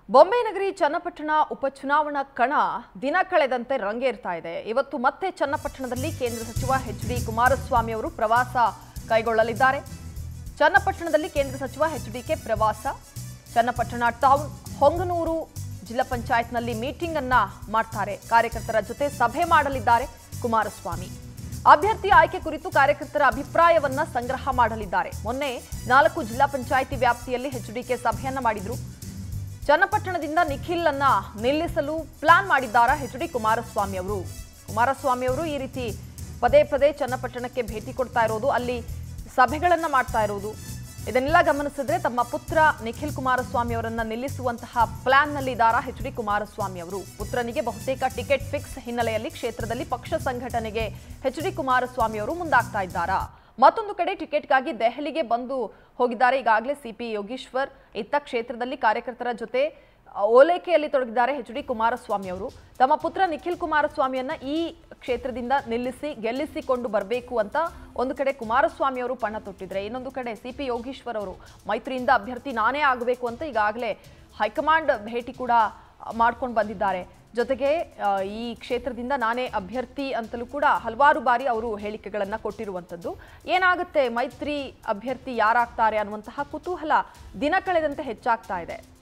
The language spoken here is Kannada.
ಬೊಂಬೆ ನಗರಿ ಚನ್ನಪಟ್ಟಣ ಉಪಚುನಾವಣಾ ಕಣ ದಿನ ಕಳೆದಂತೆ ರಂಗೇರ್ತಾ ಇದೆ ಇವತ್ತು ಮತ್ತೆ ಚನ್ನಪಟ್ಟಣದಲ್ಲಿ ಕೇಂದ್ರ ಸಚಿವ ಎಚ್ ಡಿ ಕುಮಾರಸ್ವಾಮಿ ಅವರು ಪ್ರವಾಸ ಕೈಗೊಳ್ಳಲಿದ್ದಾರೆ ಚನ್ನಪಟ್ಟಣದಲ್ಲಿ ಕೇಂದ್ರ ಸಚಿವ ಎಚ್ ಡಿಕೆ ಪ್ರವಾಸ ಚನ್ನಪಟ್ಟಣ ಟೌನ್ ಹೊಂಗನೂರು ಜಿಲ್ಲಾ ಪಂಚಾಯತ್ನಲ್ಲಿ ಮೀಟಿಂಗ್ ಅನ್ನ ಮಾಡ್ತಾರೆ ಕಾರ್ಯಕರ್ತರ ಜೊತೆ ಸಭೆ ಮಾಡಲಿದ್ದಾರೆ ಕುಮಾರಸ್ವಾಮಿ ಅಭ್ಯರ್ಥಿ ಆಯ್ಕೆ ಕುರಿತು ಕಾರ್ಯಕರ್ತರ ಅಭಿಪ್ರಾಯವನ್ನ ಸಂಗ್ರಹ ಮಾಡಲಿದ್ದಾರೆ ಮೊನ್ನೆ ನಾಲ್ಕು ಜಿಲ್ಲಾ ಪಂಚಾಯಿತಿ ವ್ಯಾಪ್ತಿಯಲ್ಲಿ ಎಚ್ಡಿಕೆ ಸಭೆಯನ್ನ ಮಾಡಿದ್ರು ಚನ್ನಪಟ್ಟಣದಿಂದ ನಿಖಿಲ್ ಅನ್ನ ನಿಲ್ಲಿಸಲು ಪ್ಲಾನ್ ಮಾಡಿದ್ದಾರಾ ಎಚ್ ಡಿ ಕುಮಾರಸ್ವಾಮಿ ಅವರು ಕುಮಾರಸ್ವಾಮಿ ಅವರು ಈ ರೀತಿ ಪದೇ ಪದೇ ಚನ್ನಪಟ್ಟಣಕ್ಕೆ ಭೇಟಿ ಕೊಡ್ತಾ ಇರೋದು ಅಲ್ಲಿ ಸಭೆಗಳನ್ನ ಮಾಡ್ತಾ ಇರೋದು ಇದನ್ನೆಲ್ಲ ಗಮನಿಸಿದ್ರೆ ತಮ್ಮ ಪುತ್ರ ನಿಖಿಲ್ ಕುಮಾರಸ್ವಾಮಿ ಅವರನ್ನ ನಿಲ್ಲಿಸುವಂತಹ ಪ್ಲಾನ್ನಲ್ಲಿದ್ದಾರಾ ಎಚ್ ಡಿ ಕುಮಾರಸ್ವಾಮಿ ಅವರು ಪುತ್ರನಿಗೆ ಬಹುತೇಕ ಟಿಕೆಟ್ ಫಿಕ್ಸ್ ಹಿನ್ನೆಲೆಯಲ್ಲಿ ಕ್ಷೇತ್ರದಲ್ಲಿ ಪಕ್ಷ ಸಂಘಟನೆಗೆ ಎಚ್ ಡಿ ಕುಮಾರಸ್ವಾಮಿ ಅವರು ಮುಂದಾಗ್ತಾ ಇದ್ದಾರಾ ಮತ್ತೊಂದು ಕಡೆ ಟಿಕೆಟ್ಗಾಗಿ ದೆಹಲಿಗೆ ಬಂದು ಹೋಗಿದ್ದಾರೆ ಈಗಾಗಲೇ ಸಿಪಿ ಯೋಗೀಶ್ವರ್ ಇತ್ತ ಕ್ಷೇತ್ರದಲ್ಲಿ ಕಾರ್ಯಕರ್ತರ ಜೊತೆ ಆ, ಓಲೈಕೆಯಲ್ಲಿ ತೊಡಗಿದ್ದಾರೆ ಎಚ್ ಡಿ ಕುಮಾರಸ್ವಾಮಿ ಅವರು ತಮ್ಮ ಪುತ್ರ ನಿಖಿಲ್ ಕುಮಾರಸ್ವಾಮಿಯನ್ನ ಈ ಕ್ಷೇತ್ರದಿಂದ ನಿಲ್ಲಿಸಿ ಗೆಲ್ಲಿಸಿಕೊಂಡು ಬರಬೇಕು ಅಂತ ಒಂದು ಕಡೆ ಕುಮಾರಸ್ವಾಮಿ ಅವರು ಪಣ ತೊಟ್ಟಿದ್ರೆ ಇನ್ನೊಂದು ಕಡೆ ಸಿಪಿ ಯೋಗೀಶ್ವರ್ ಅವರು ಮೈತ್ರಿಯಿಂದ ಅಭ್ಯರ್ಥಿ ನಾನೇ ಆಗಬೇಕು ಅಂತ ಈಗಾಗಲೇ ಹೈಕಮಾಂಡ್ ಭೇಟಿ ಕೂಡ ಮಾಡ್ಕೊಂಡು ಬಂದಿದ್ದಾರೆ ಜೊತೆಗೆ ಆ, ಈ ಕ್ಷೇತ್ರದಿಂದ ನಾನೇ ಅಭ್ಯರ್ಥಿ ಅಂತಲೂ ಕೂಡ ಹಲವಾರು ಬಾರಿ ಅವರು ಹೇಳಿಕೆಗಳನ್ನು ಕೊಟ್ಟಿರುವಂಥದ್ದು ಏನಾಗುತ್ತೆ ಮೈತ್ರಿ ಅಭ್ಯರ್ಥಿ ಯಾರಾಗ್ತಾರೆ ಅನ್ನುವಂತಹ ಕುತೂಹಲ ದಿನ ಕಳೆದಂತೆ ಹೆಚ್ಚಾಗ್ತಾ ಇದೆ